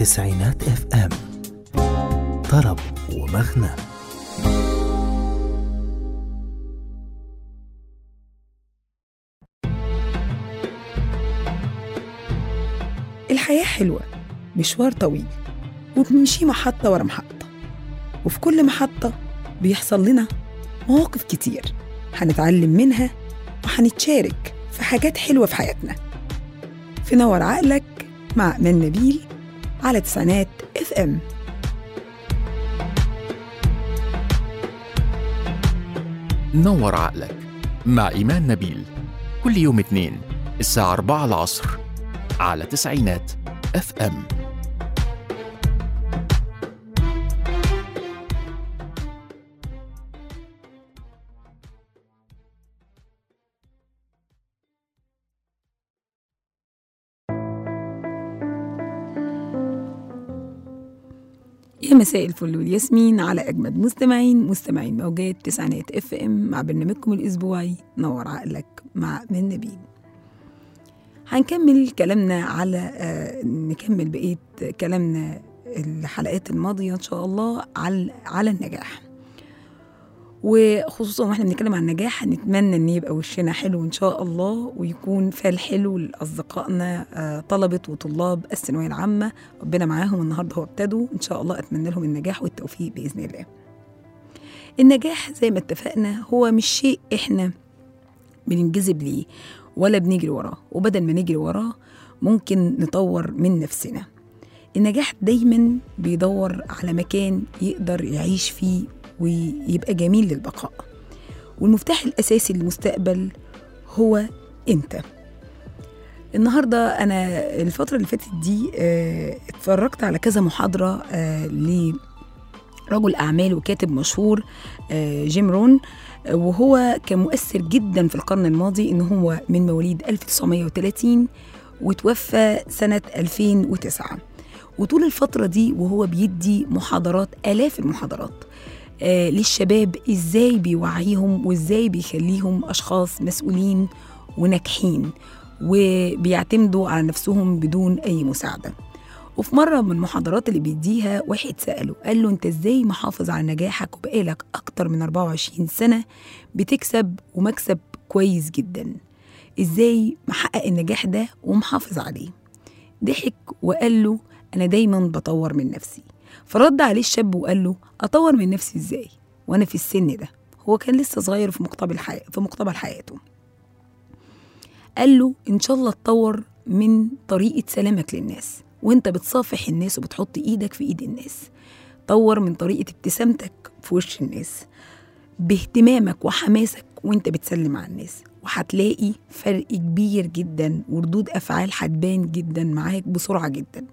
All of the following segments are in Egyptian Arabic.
تسعينات اف ام طرب ومغنى الحياة حلوة مشوار طويل وبنمشي محطة ورا محطة وفي كل محطة بيحصل لنا مواقف كتير هنتعلم منها وهنتشارك في حاجات حلوة في حياتنا في نور عقلك مع من نبيل على تسعينات اف ام نور عقلك مع إيمان نبيل كل يوم اثنين الساعة 4 العصر على تسعينات اف ام يا مساء الفل والياسمين على أجمد مستمعين مستمعين موجات تسعينات اف ام مع برنامجكم الأسبوعي نور عقلك مع من نبيل هنكمل كلامنا على آه، نكمل بقية كلامنا الحلقات الماضية إن شاء الله على على النجاح وخصوصا واحنا بنتكلم عن النجاح نتمنى ان يبقى وشنا حلو ان شاء الله ويكون فال حلو لاصدقائنا آه، طلبه وطلاب الثانويه العامه ربنا معاهم النهارده هو ابتدوا ان شاء الله اتمنى لهم النجاح والتوفيق باذن الله النجاح زي ما اتفقنا هو مش شيء احنا بننجذب ليه ولا بنجري وراه وبدل ما نجري وراه ممكن نطور من نفسنا النجاح دايما بيدور على مكان يقدر يعيش فيه ويبقى جميل للبقاء والمفتاح الأساسي للمستقبل هو أنت النهاردة أنا الفترة اللي فاتت دي آه، اتفرجت على كذا محاضرة آه، لرجل أعمال وكاتب مشهور آه، جيم رون آه، وهو كان مؤثر جدا في القرن الماضي إن هو من مواليد 1930 وتوفى سنة 2009 وطول الفترة دي وهو بيدي محاضرات آلاف المحاضرات آه، للشباب ازاي بيوعيهم وازاي بيخليهم اشخاص مسؤولين وناجحين وبيعتمدوا على نفسهم بدون اي مساعده وفي مرة من المحاضرات اللي بيديها واحد سأله قال له أنت إزاي محافظ على نجاحك وبقالك أكتر من 24 سنة بتكسب ومكسب كويس جدا إزاي محقق النجاح ده ومحافظ عليه ضحك وقال له أنا دايما بطور من نفسي فرد عليه الشاب وقال له أطور من نفسي إزاي وأنا في السن ده هو كان لسه صغير في مقتبل حياة في مقتبل حياته قال له إن شاء الله تطور من طريقة سلامك للناس وانت بتصافح الناس وبتحط ايدك في ايد الناس طور من طريقة ابتسامتك في وش الناس باهتمامك وحماسك وانت بتسلم على الناس وهتلاقي فرق كبير جدا وردود افعال هتبان جدا معاك بسرعة جدا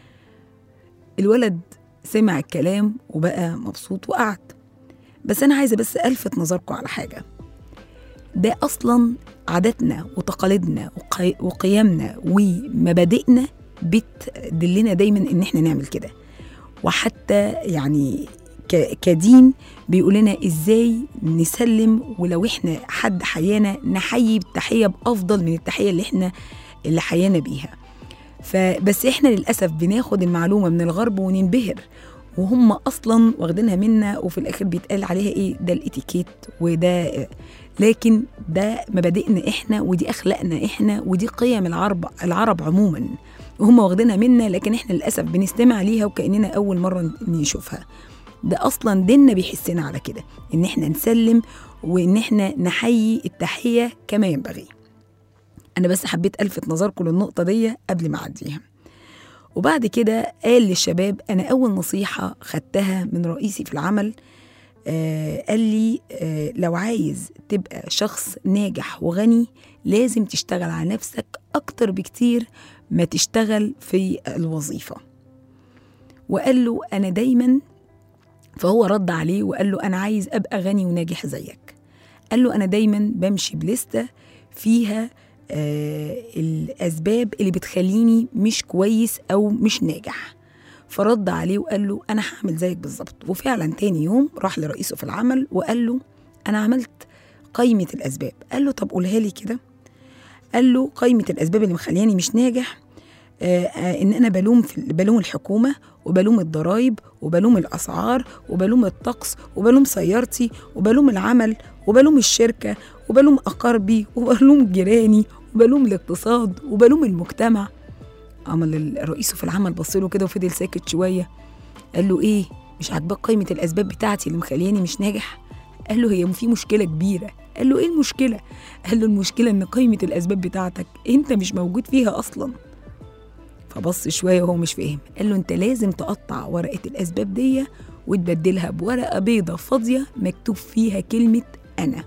الولد سمع الكلام وبقى مبسوط وقعد بس انا عايزه بس الفت نظركم على حاجه ده اصلا عاداتنا وتقاليدنا وقي- وقيمنا ومبادئنا بتدلنا دايما ان احنا نعمل كده وحتى يعني ك- كدين بيقول لنا ازاي نسلم ولو احنا حد حيانا نحيي بالتحيه بافضل من التحيه اللي احنا اللي حيانا بيها فبس احنا للاسف بناخد المعلومه من الغرب وننبهر وهم اصلا واخدينها منا وفي الاخر بيتقال عليها ايه ده الاتيكيت وده لكن ده مبادئنا احنا ودي اخلاقنا احنا ودي قيم العرب العرب عموما وهم واخدينها منا لكن احنا للاسف بنستمع ليها وكاننا اول مره نشوفها ده اصلا ديننا بيحسنا على كده ان احنا نسلم وان احنا نحيي التحيه كما ينبغي انا بس حبيت الفت نظركم للنقطه دي قبل ما اعديها وبعد كده قال للشباب انا اول نصيحه خدتها من رئيسي في العمل آه قال لي آه لو عايز تبقى شخص ناجح وغني لازم تشتغل على نفسك اكتر بكتير ما تشتغل في الوظيفه وقال له انا دايما فهو رد عليه وقال له انا عايز ابقى غني وناجح زيك قال له انا دايما بمشي بلستة فيها آه الاسباب اللي بتخليني مش كويس او مش ناجح فرد عليه وقال له انا هعمل زيك بالظبط وفعلا تاني يوم راح لرئيسه في العمل وقال له انا عملت قائمه الاسباب قال له طب قولها لي كده قال له قائمه الاسباب اللي مخلياني مش ناجح آه، آه، ان انا بلوم في بلوم الحكومه وبلوم الضرايب وبلوم الاسعار وبلوم الطقس وبلوم سيارتي وبلوم العمل وبلوم الشركه وبلوم اقاربي وبلوم جيراني وبلوم الاقتصاد وبلوم المجتمع اما الرئيس في العمل بص له كده وفضل ساكت شويه قال له ايه مش عاجباك قائمه الاسباب بتاعتي اللي مخلياني مش ناجح قال له هي في مشكله كبيره قال له ايه المشكله قال له المشكله ان قائمه الاسباب بتاعتك انت مش موجود فيها اصلا فبص شويه وهو مش فاهم قال له انت لازم تقطع ورقه الاسباب دي وتبدلها بورقه بيضه فاضيه مكتوب فيها كلمه انا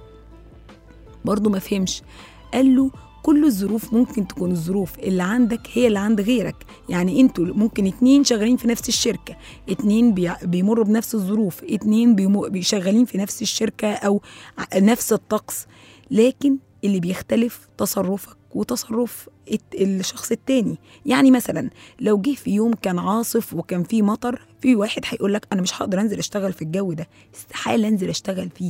برضه ما فهمش قال له كل الظروف ممكن تكون الظروف اللي عندك هي اللي عند غيرك يعني انتوا ممكن اتنين شغالين في نفس الشركة اتنين بيع- بيمروا بنفس الظروف اتنين بيمو- بي- شغالين في نفس الشركة او ع- نفس الطقس لكن اللي بيختلف تصرفك وتصرف الت- الشخص التاني يعني مثلا لو جه في يوم كان عاصف وكان فيه مطر في واحد هيقول لك انا مش هقدر انزل اشتغل في الجو ده استحاله انزل اشتغل فيه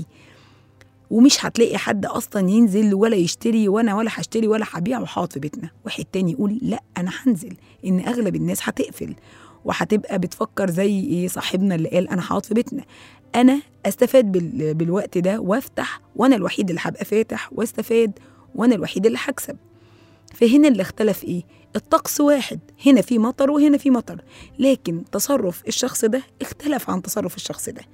ومش هتلاقي حد اصلا ينزل ولا يشتري وانا ولا هشتري ولا هبيع وهقعد في بيتنا واحد تاني يقول لا انا هنزل ان اغلب الناس هتقفل وهتبقى بتفكر زي ايه صاحبنا اللي قال انا هقعد في بيتنا انا استفاد بال... بالوقت ده وافتح وانا الوحيد اللي هبقى فاتح واستفاد وانا الوحيد اللي هكسب فهنا اللي اختلف ايه الطقس واحد هنا في مطر وهنا في مطر لكن تصرف الشخص ده اختلف عن تصرف الشخص ده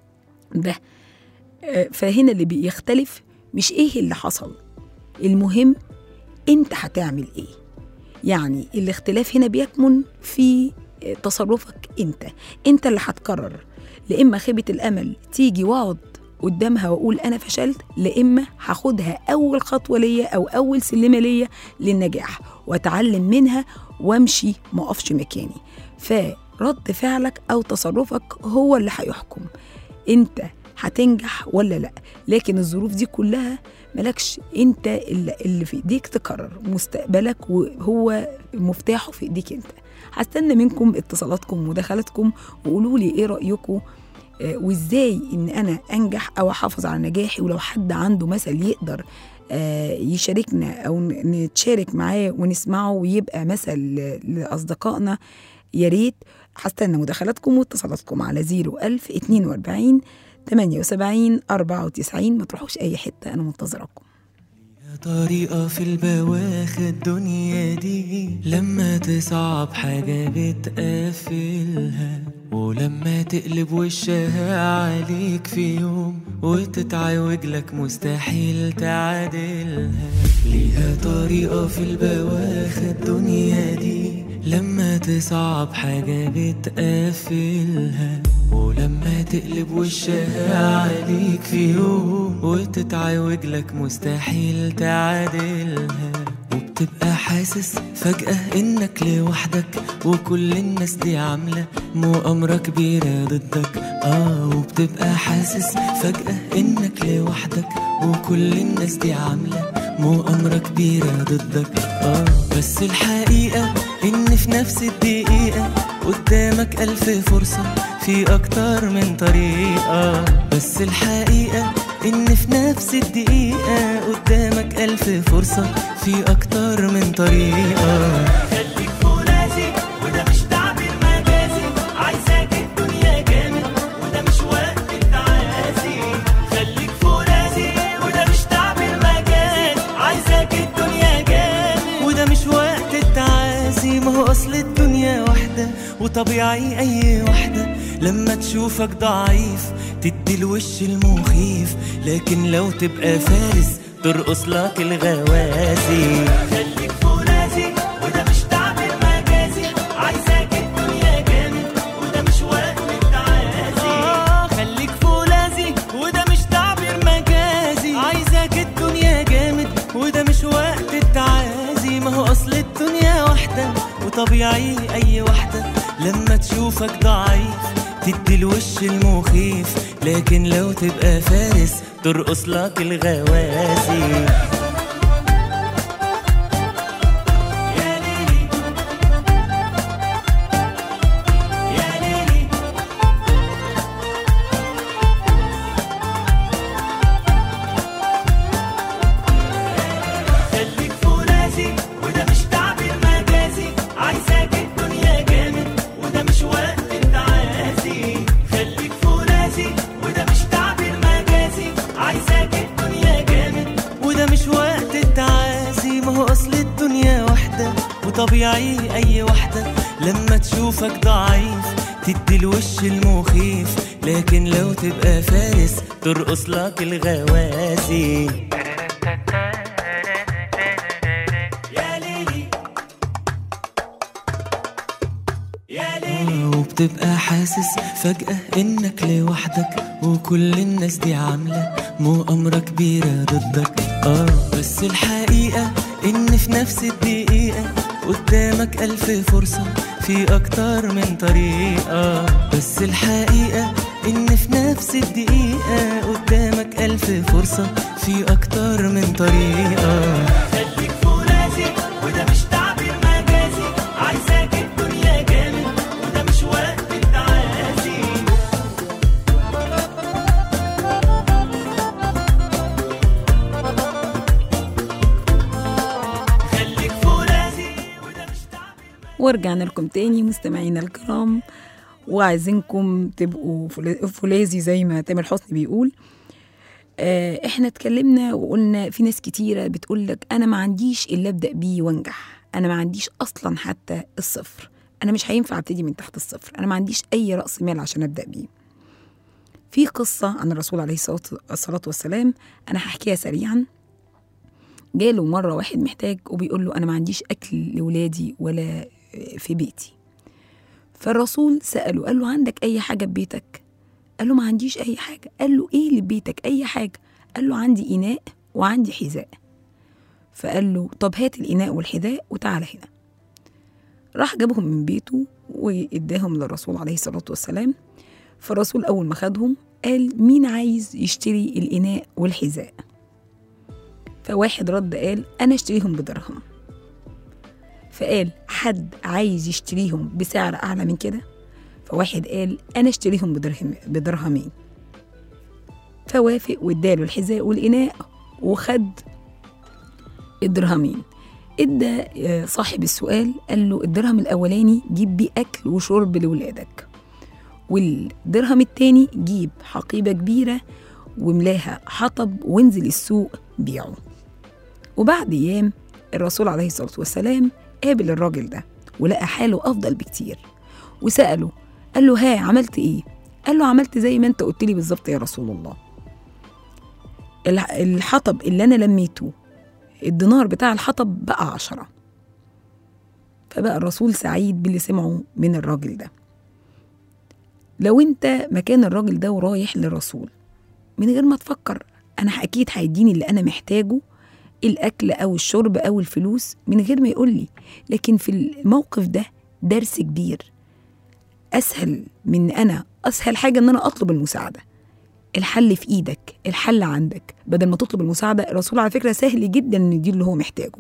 ده آه، فهنا اللي بيختلف مش ايه اللي حصل المهم انت هتعمل ايه يعني الاختلاف هنا بيكمن في آه، تصرفك انت انت اللي هتقرر لاما خيبه الامل تيجي واقعد قدامها واقول انا فشلت لاما هاخدها اول خطوه ليا او اول سلمه ليا للنجاح واتعلم منها وامشي ما اقفش مكاني فرد فعلك او تصرفك هو اللي هيحكم انت هتنجح ولا لا لكن الظروف دي كلها ملكش انت اللي اللي في ايديك تقرر مستقبلك وهو مفتاحه في ايديك انت هستنى منكم اتصالاتكم ومداخلاتكم وقولوا لي ايه رايكم آه، وازاي ان انا انجح او احافظ على نجاحي ولو حد عنده مثل يقدر آه، يشاركنا او ن- نتشارك معاه ونسمعه ويبقى مثل ل- لاصدقائنا يا ريت هستنى مداخلاتكم واتصالاتكم على 01000 42 78 94 ما تروحوش اي حته انا منتظراكم طريقة في البواخة الدنيا دي لما تصعب حاجة بتقفلها ولما تقلب وشها عليك في يوم وتتعوج لك مستحيل تعادلها ليها طريقة في البواخة الدنيا دي لما تصعب حاجة بتقفلها ولما تقلب وشها عليك في يوم وتتعوج لك مستحيل تعادلها وبتبقى حاسس فجأة انك لوحدك وكل الناس دي عاملة مؤامرة كبيرة ضدك اه وبتبقى حاسس فجأة انك لوحدك وكل الناس دي عاملة مؤامرة كبيرة ضدك اه بس الحقيقة ان في نفس الدقيقة قدامك ألف فرصة في أكتر من طريقة بس الحقيقة إن في نفس الدقيقة قدامك ألف فرصة في أكتر من طريقة خليك فرازي وده مش تعبير مجازي عايزاك الدنيا جامد وده مش وقت التعازي خليك فرازي وده مش تعبير مجازي عايزاك الدنيا جامد وده مش وقت التعازي ما هو أصل الدنيا واحدة وطبيعي أي واحدة لما تشوفك ضعيف تدي الوش المخيف لكن لو تبقى فارس ترقص لك الغوازي خليك فرازي وده مش تعبير مجازي عايزاك الدنيا جامد وده مش وقت التعازي آه خليك فولاذي وده مش تعبير مجازي عايزاك الدنيا جامد وده مش وقت التعازي ما هو اصل الدنيا واحدة وطبيعي اي واحدة لما تشوفك ضعيف تدي الوش المخيف لكن لو تبقى فارس ترقص لك الغوازي يا ليلي يا ليلي خليك فرازي وده مش تعبير مجازي عايز طبيعي اي واحدة لما تشوفك ضعيف تدي الوش المخيف لكن لو تبقى فارس ترقص لك الغواسي يا ليلي يا ليلي وبتبقى حاسس فجأة انك لوحدك وكل الناس دي عاملة مؤامرة كبيرة ضدك اه بس الحقيقة ان في نفس الدقيقة قدامك ألف فرصة في أكتر من طريقة بس الحقيقة إن في نفس الدقيقة قدامك ألف فرصة في أكتر من طريقة خليك فرازي وده مش تعبير مجازي عايزاك الدنيا جامد وده مش وقت التعازي خليك فرازي وده مش تعبير ورجعنا لكم تاني مستمعينا الكرام وعايزينكم تبقوا فلا- فولاذي زي ما تامر حسني بيقول آه، احنا اتكلمنا وقلنا في ناس كتيرة بتقول لك انا ما عنديش الا ابدا بيه وانجح انا ما عنديش اصلا حتى الصفر انا مش هينفع ابتدي من تحت الصفر انا ما عنديش اي راس مال عشان ابدا بيه في قصة عن الرسول عليه الصلاة الصلاة والسلام أنا هحكيها سريعا جاله مرة واحد محتاج وبيقول له أنا ما عنديش أكل لولادي ولا في بيتي فالرسول سأله قال له عندك أي حاجة في بيتك قال له ما عنديش أي حاجة قال له إيه اللي في بيتك أي حاجة قال له عندي إناء وعندي حذاء فقال له طب هات الإناء والحذاء وتعالى هنا راح جابهم من بيته وإداهم للرسول عليه الصلاة والسلام فالرسول أول ما خدهم قال مين عايز يشتري الإناء والحذاء فواحد رد قال أنا اشتريهم بدرهم فقال حد عايز يشتريهم بسعر أعلى من كده فواحد قال أنا اشتريهم بدرهم بدرهمين فوافق واداله الحذاء والإناء وخد الدرهمين ادى آه، صاحب السؤال قال له الدرهم الأولاني جيب بيه أكل وشرب لولادك والدرهم التاني جيب حقيبة كبيرة وملاها حطب وانزل السوق بيعه وبعد أيام الرسول عليه الصلاة والسلام قابل الراجل ده ولقى حاله أفضل بكتير وسأله قال له ها عملت إيه؟ قال له عملت زي ما أنت قلت لي بالظبط يا رسول الله الح- الحطب اللي أنا لميته الدينار بتاع الحطب بقى عشرة فبقى الرسول سعيد باللي سمعه من الراجل ده لو انت مكان الراجل ده ورايح للرسول من غير ما تفكر انا اكيد هيديني اللي انا محتاجه الاكل او الشرب او الفلوس من غير ما يقول لي لكن في الموقف ده درس كبير اسهل من انا اسهل حاجه ان انا اطلب المساعده الحل في ايدك الحل عندك بدل ما تطلب المساعده الرسول على فكره سهل جدا انه يديله اللي هو محتاجه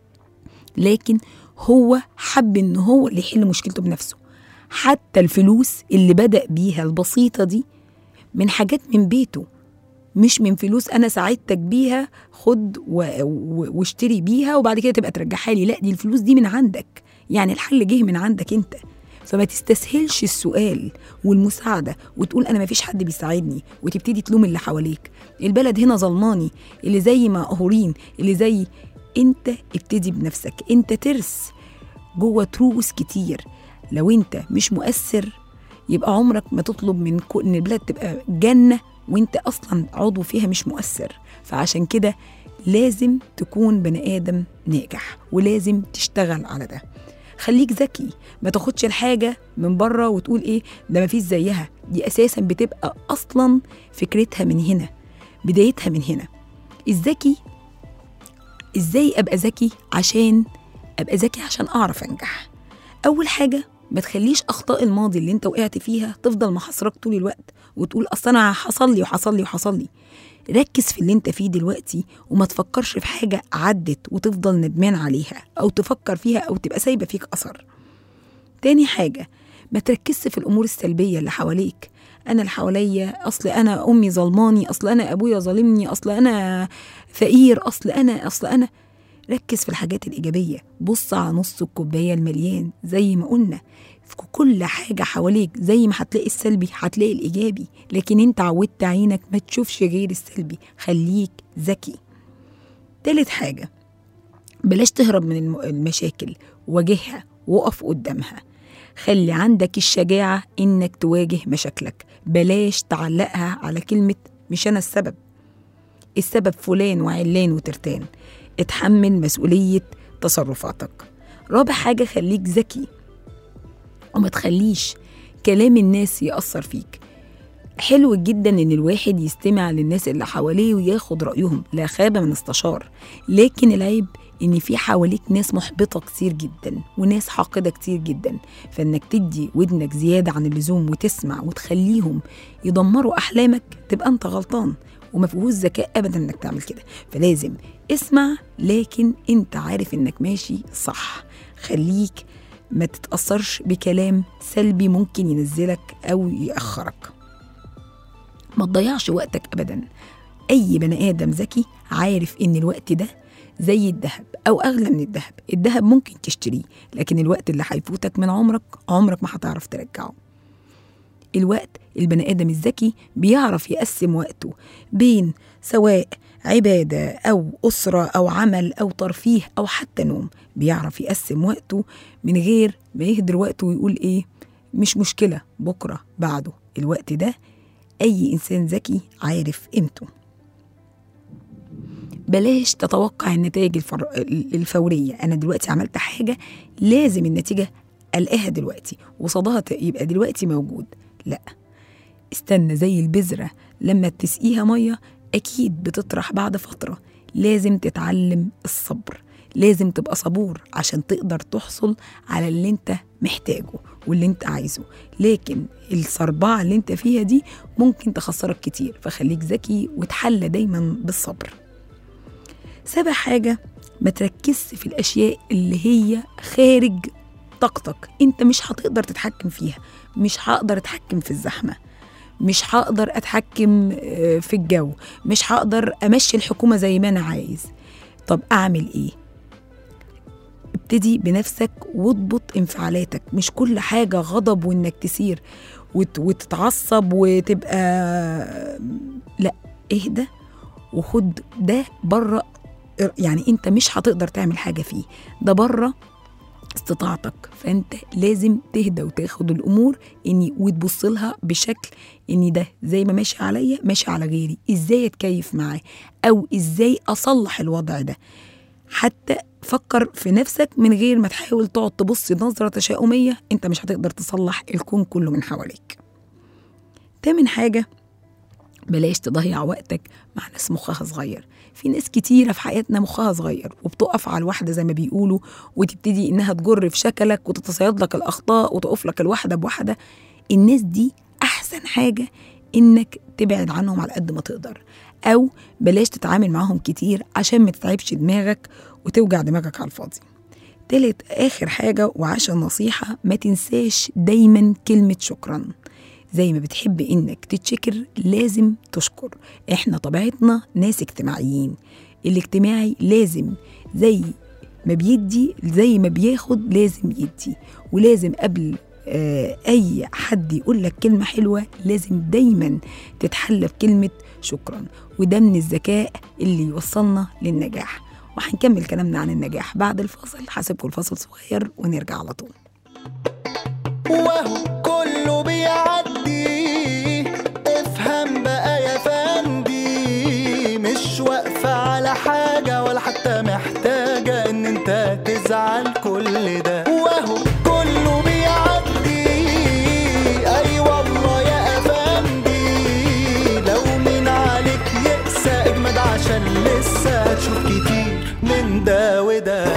لكن هو حب ان هو اللي يحل مشكلته بنفسه حتى الفلوس اللي بدأ بيها البسيطة دي من حاجات من بيته مش من فلوس أنا ساعدتك بيها خد و... و... واشتري بيها وبعد كده تبقى ترجعها لي لا دي الفلوس دي من عندك يعني الحل جه من عندك أنت فما تستسهلش السؤال والمساعدة وتقول أنا مفيش حد بيساعدني وتبتدي تلوم اللي حواليك البلد هنا ظلماني اللي زي مقهورين اللي زي أنت ابتدي بنفسك أنت ترس جوه تروس كتير لو انت مش مؤثر يبقى عمرك ما تطلب من كو- ان البلاد تبقى جنه وانت اصلا عضو فيها مش مؤثر فعشان كده لازم تكون بني ادم ناجح ولازم تشتغل على ده خليك ذكي ما تاخدش الحاجه من بره وتقول ايه ده ما فيش زيها دي اساسا بتبقى اصلا فكرتها من هنا بدايتها من هنا الذكي ازاي ابقى ذكي عشان ابقى ذكي عشان اعرف انجح اول حاجه ما تخليش اخطاء الماضي اللي انت وقعت فيها تفضل محاصرك طول الوقت وتقول اصل انا حصل لي وحصل لي وحصل لي ركز في اللي انت فيه دلوقتي وما تفكرش في حاجه عدت وتفضل ندمان عليها او تفكر فيها او تبقى سايبه فيك اثر تاني حاجه ما تركزش في الامور السلبيه اللي حواليك انا اللي حواليا اصل انا امي ظلماني اصل انا ابويا ظالمني اصل انا فقير اصل انا اصل انا ركز في الحاجات الإيجابية بص على نص الكوباية المليان زي ما قلنا في كل حاجة حواليك زي ما هتلاقي السلبي هتلاقي الإيجابي لكن انت عودت عينك ما تشوفش غير السلبي خليك ذكي تالت حاجة بلاش تهرب من الم- المشاكل واجهها وقف قدامها خلي عندك الشجاعة إنك تواجه مشاكلك بلاش تعلقها على كلمة مش أنا السبب السبب فلان وعلان وترتان اتحمل مسؤولية تصرفاتك رابع حاجة خليك ذكي وما تخليش كلام الناس يأثر فيك حلو جدا ان الواحد يستمع للناس اللي حواليه وياخد رأيهم لا خاب من استشار لكن العيب ان في حواليك ناس محبطة كتير جدا وناس حاقدة كتير جدا فانك تدي ودنك زيادة عن اللزوم وتسمع وتخليهم يدمروا احلامك تبقى انت غلطان وما فيهوش ذكاء ابدا انك تعمل كده فلازم اسمع لكن انت عارف انك ماشي صح خليك ما تتأثرش بكلام سلبي ممكن ينزلك أو يأخرك ما تضيعش وقتك أبدا أي بني آدم ذكي عارف إن الوقت ده زي الذهب أو أغلى من الذهب الذهب ممكن تشتريه لكن الوقت اللي هيفوتك من عمرك عمرك ما هتعرف ترجعه الوقت البني آدم الذكي بيعرف يقسم وقته بين سواء عبادة أو أسرة أو عمل أو ترفيه أو حتى نوم بيعرف يقسم وقته من غير ما يهدر وقته ويقول إيه مش مشكلة بكرة بعده الوقت ده أي إنسان ذكي عارف قيمته بلاش تتوقع النتائج الفر... الفورية أنا دلوقتي عملت حاجة لازم النتيجة ألاقيها دلوقتي وصداها يبقى دلوقتي موجود لا استنى زي البذرة لما تسقيها مية أكيد بتطرح بعد فترة لازم تتعلم الصبر لازم تبقى صبور عشان تقدر تحصل على اللي انت محتاجه واللي انت عايزه لكن الصربعة اللي انت فيها دي ممكن تخسرك كتير فخليك ذكي وتحلى دايما بالصبر سابع حاجة ما تركزش في الأشياء اللي هي خارج طاقتك انت مش هتقدر تتحكم فيها مش هقدر اتحكم في الزحمه مش هقدر اتحكم آه، في الجو مش هقدر امشي الحكومه زي ما انا عايز طب اعمل ايه ابتدي بنفسك واضبط انفعالاتك مش كل حاجه غضب وانك تسير وت- وتتعصب وتبقى لا اهدى وخد ده بره يعني انت مش هتقدر تعمل حاجه فيه ده بره استطاعتك فانت لازم تهدى وتاخد الامور اني وتبص لها بشكل اني ده زي ما ماشي عليا ماشي على غيري ازاي اتكيف معاه او ازاي اصلح الوضع ده حتى فكر في نفسك من غير ما تحاول تقعد تبص نظرة تشاؤمية انت مش هتقدر تصلح الكون كله من حواليك تامن حاجة بلاش تضيع وقتك مع ناس مخها صغير في ناس كتيرة في حياتنا مخها صغير وبتقف على الواحدة زي ما بيقولوا وتبتدي إنها تجر في شكلك وتتصيد لك الأخطاء وتقف لك الواحدة بواحدة الناس دي أحسن حاجة إنك تبعد عنهم على قد ما تقدر أو بلاش تتعامل معاهم كتير عشان ما تتعبش دماغك وتوجع دماغك على الفاضي تالت آخر حاجة وعشان نصيحة ما تنساش دايما كلمة شكرا زي ما بتحب انك تتشكر لازم تشكر احنا طبيعتنا ناس اجتماعيين الاجتماعي لازم زي ما بيدي زي ما بياخد لازم يدي ولازم قبل آه، اي حد يقول لك كلمه حلوه لازم دايما تتحلى بكلمه شكرا وده من الذكاء اللي يوصلنا للنجاح وهنكمل كلامنا عن النجاح بعد الفاصل هسيبكم الفاصل صغير ونرجع على طول وهو كله بيعدي افهم بقى يا فندي مش واقفة على حاجة ولا حتى محتاجة ان انت تزعل كل ده وهو كله بيعدي اي والله يا افندي لو مين عليك يقسى اجمد عشان لسه هتشوف كتير من ده وده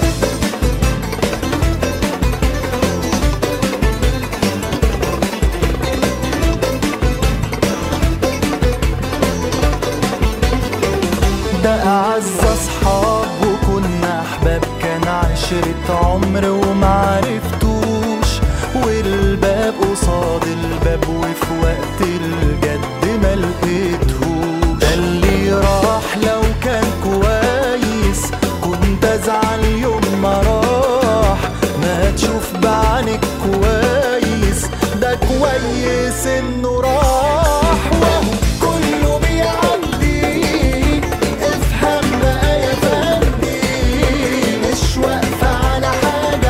ده أعز أصحاب وكنا أحباب كان عشرة عمر ومعرفتوش والباب قصاد الباب وفي وقت الجد ما لقيتهوش ده اللي راح لو كان كويس كنت أزعل يوم ما راح ما تشوف بعينك كويس ده كويس إنه راح وهو كله بيعدي افهم بقى يا فندي مش واقفة على حاجة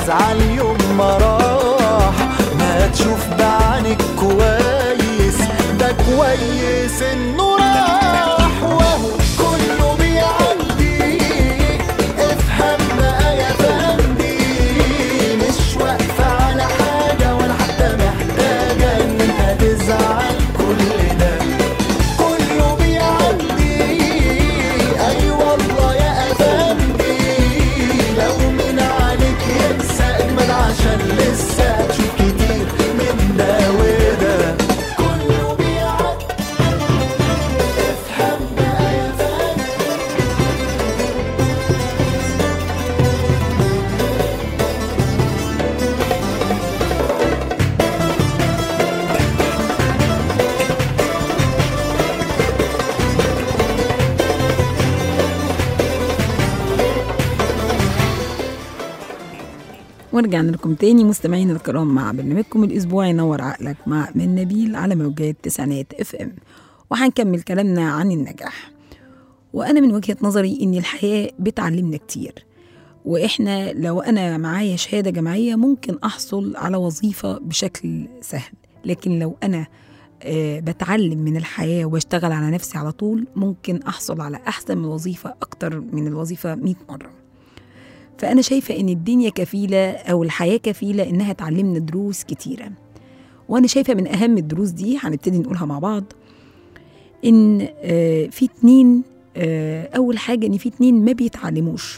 تزعل يوم ما راح ما تشوف بعينك كويس ده كويس انه راح وهو كله بيعدي افهم بقى يا فندي مش واقفة على حاجة ولا حتى محتاجة ان انت تزعل كل ده كله بيعدي اي والله يا افندي لو من عليك ينسى اجمل عشان لسه هتشوف كتير من ده وده كله بيعدي افهم بقى يا فندي ورجعنا لكم تاني مستمعينا الكرام مع برنامجكم الاسبوعي نور عقلك مع من نبيل على موجات تسعينات اف ام وهنكمل كلامنا عن النجاح وانا من وجهه نظري ان الحياه بتعلمنا كتير واحنا لو انا معايا شهاده جامعيه ممكن احصل على وظيفه بشكل سهل لكن لو انا آه، بتعلم من الحياه واشتغل على نفسي على طول ممكن احصل على احسن من وظيفه اكتر من الوظيفه 100 مره فأنا شايفة إن الدنيا كفيلة أو الحياة كفيلة إنها تعلمنا دروس كتيرة وأنا شايفة من أهم الدروس دي هنبتدي نقولها مع بعض إن آه، في اتنين آه، أول حاجة إن في اتنين ما بيتعلموش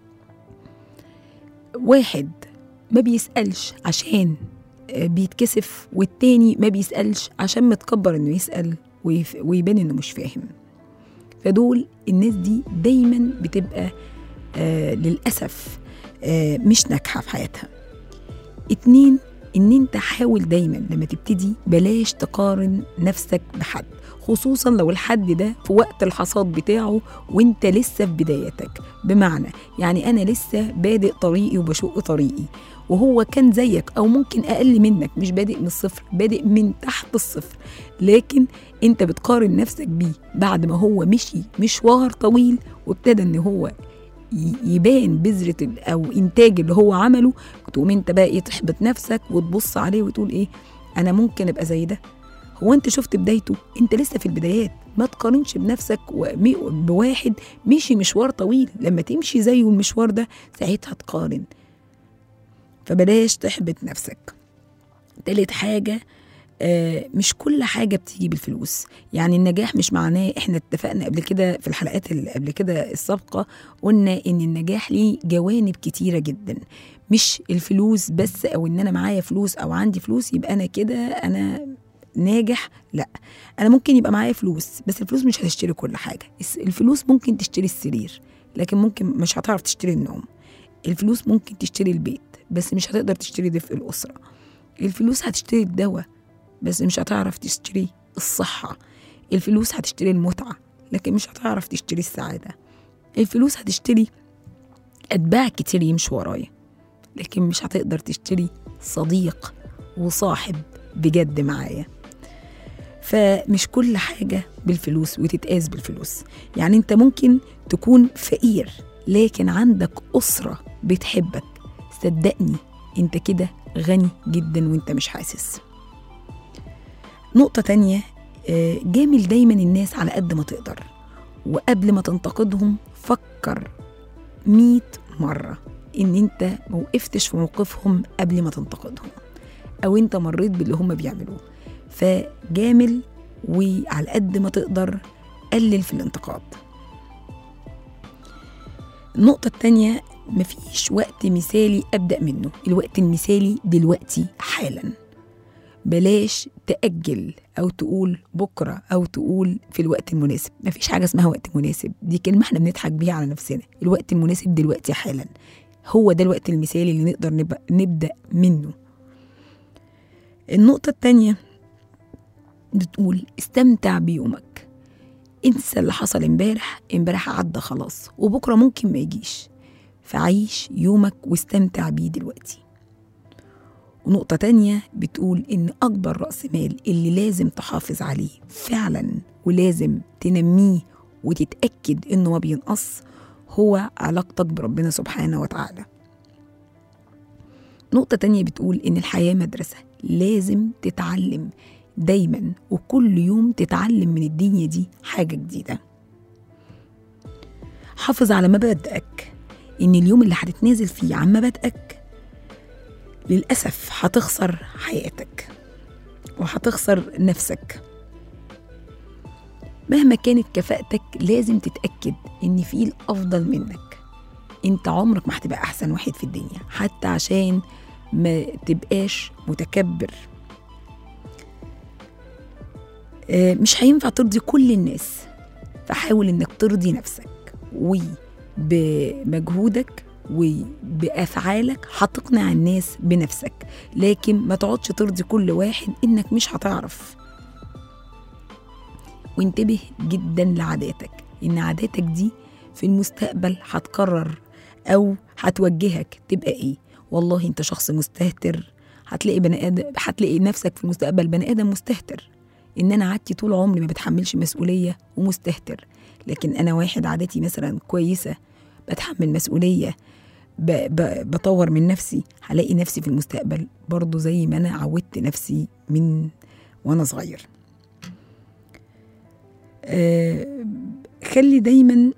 واحد ما بيسألش عشان آه، بيتكسف والتاني ما بيسألش عشان متكبر إنه يسأل ويف- ويبان إنه مش فاهم فدول الناس دي دايما بتبقى آه للأسف آه مش ناجحة في حياتها اتنين ان انت حاول دايما لما تبتدي بلاش تقارن نفسك بحد خصوصا لو الحد ده في وقت الحصاد بتاعه وانت لسه في بدايتك بمعنى يعني انا لسه بادئ طريقي وبشق طريقي وهو كان زيك او ممكن اقل منك مش بادئ من الصفر بادئ من تحت الصفر لكن انت بتقارن نفسك بيه بعد ما هو مشي مشوار طويل وابتدى ان هو ي- يبان بذرة ال- أو إنتاج اللي هو عمله تقوم أنت بقى إيه تحبط نفسك وتبص عليه وتقول إيه أنا ممكن أبقى زي ده هو أنت شفت بدايته أنت لسه في البدايات ما تقارنش بنفسك ومي- بواحد مشي مشوار طويل لما تمشي زيه المشوار ده ساعتها تقارن فبلاش تحبط نفسك تالت حاجة آه، مش كل حاجة بتيجي بالفلوس يعني النجاح مش معناه احنا اتفقنا قبل كده في الحلقات اللي قبل كده السابقة قلنا ان النجاح ليه جوانب كتيرة جدا مش الفلوس بس او ان انا معايا فلوس او عندي فلوس يبقى انا كده انا ناجح لا انا ممكن يبقى معايا فلوس بس الفلوس مش هتشتري كل حاجة الس- الفلوس ممكن تشتري السرير لكن ممكن مش هتعرف تشتري النوم الفلوس ممكن تشتري البيت بس مش هتقدر تشتري دفء الأسرة الفلوس هتشتري الدواء بس مش هتعرف تشتري الصحة الفلوس هتشتري المتعة لكن مش هتعرف تشتري السعادة الفلوس هتشتري أتباع كتير يمشوا ورايا لكن مش هتقدر تشتري صديق وصاحب بجد معايا فمش كل حاجة بالفلوس وتتقاس بالفلوس يعني انت ممكن تكون فقير لكن عندك أسرة بتحبك صدقني انت كده غني جدا وانت مش حاسس نقطة تانية آه، جامل دايما الناس على قد ما تقدر وقبل ما تنتقدهم فكر مية مرة إن أنت موقفتش في موقفهم قبل ما تنتقدهم أو أنت مريت باللي هم بيعملوه فجامل وعلى قد ما تقدر قلل في الانتقاد النقطة التانية مفيش وقت مثالي أبدأ منه الوقت المثالي دلوقتي حالاً بلاش تأجل أو تقول بكرة أو تقول في الوقت المناسب مفيش حاجة اسمها وقت مناسب دي كلمة احنا بنضحك بيها على نفسنا الوقت المناسب دلوقتي حالا هو ده الوقت المثالي اللي نقدر نبقى نبدأ منه النقطة التانية بتقول استمتع بيومك انسى اللي حصل امبارح امبارح عدى خلاص وبكرة ممكن ما يجيش فعيش يومك واستمتع بيه دلوقتي ونقطة تانية بتقول إن أكبر رأس مال اللي لازم تحافظ عليه فعلا ولازم تنميه وتتأكد إنه ما بينقص هو علاقتك بربنا سبحانه وتعالى نقطة تانية بتقول إن الحياة مدرسة لازم تتعلم دايما وكل يوم تتعلم من الدنيا دي حاجة جديدة حافظ على مبادئك إن اليوم اللي هتتنازل فيه عن مبادئك للأسف هتخسر حياتك وهتخسر نفسك مهما كانت كفاءتك لازم تتأكد إن في الأفضل منك انت عمرك ما هتبقى احسن واحد في الدنيا حتى عشان ما تبقاش متكبر آه، مش هينفع ترضي كل الناس فحاول انك ترضي نفسك وبمجهودك وبافعالك هتقنع الناس بنفسك لكن ما تقعدش ترضي كل واحد انك مش هتعرف وانتبه جدا لعاداتك ان عاداتك دي في المستقبل هتقرر او هتوجهك تبقى ايه والله انت شخص مستهتر هتلاقي بني ادم هتلاقي نفسك في المستقبل بني ادم مستهتر ان انا عادتي طول عمري ما بتحملش مسؤوليه ومستهتر لكن انا واحد عادتي مثلا كويسه بتحمل مسؤوليه ب... ب... بطور من نفسي هلاقي نفسي في المستقبل برضو زي ما انا عودت نفسي من وانا صغير آه خلي دايما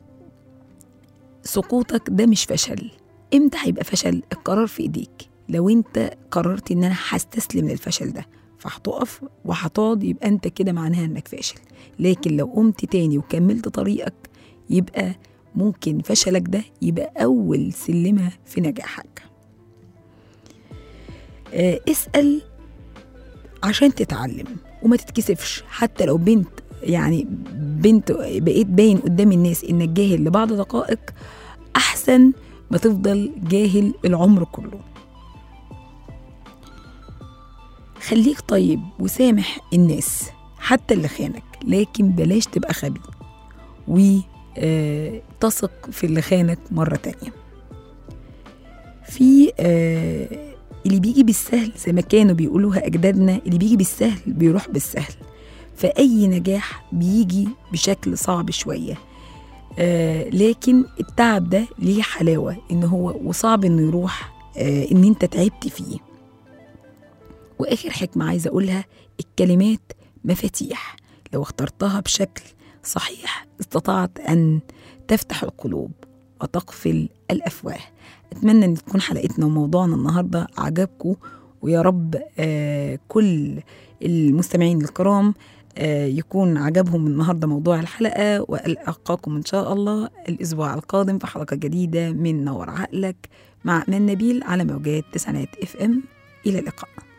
سقوطك ده مش فشل امتى هيبقى فشل القرار في ايديك لو انت قررت ان انا هستسلم للفشل ده فهتقف وهتقعد يبقى انت كده معناها انك فاشل لكن لو قمت تاني وكملت طريقك يبقى ممكن فشلك ده يبقى اول سلمه في نجاحك آه، اسال عشان تتعلم وما تتكسفش حتى لو بنت يعني بنت بقيت باين قدام الناس انك جاهل لبعض دقائق احسن ما تفضل جاهل العمر كله خليك طيب وسامح الناس حتى اللي خانك لكن بلاش تبقى خبي وتثق في اللي خانك مرة تانية في آه، اللي بيجي بالسهل زي ما كانوا بيقولوها أجدادنا اللي بيجي بالسهل بيروح بالسهل فأي نجاح بيجي بشكل صعب شوية آه لكن التعب ده ليه حلاوة إن هو وصعب إنه يروح آه إن أنت تعبت فيه وآخر حكمة عايزة أقولها الكلمات مفاتيح لو اخترتها بشكل صحيح استطعت أن تفتح القلوب وتقفل الأفواه أتمنى أن تكون حلقتنا وموضوعنا النهاردة عجبكم ويا رب آه كل المستمعين الكرام آه يكون عجبهم النهارده موضوع الحلقه والقاكم ان شاء الله الاسبوع القادم في حلقه جديده من نور عقلك مع من نبيل على موجات تسعينات اف ام الى اللقاء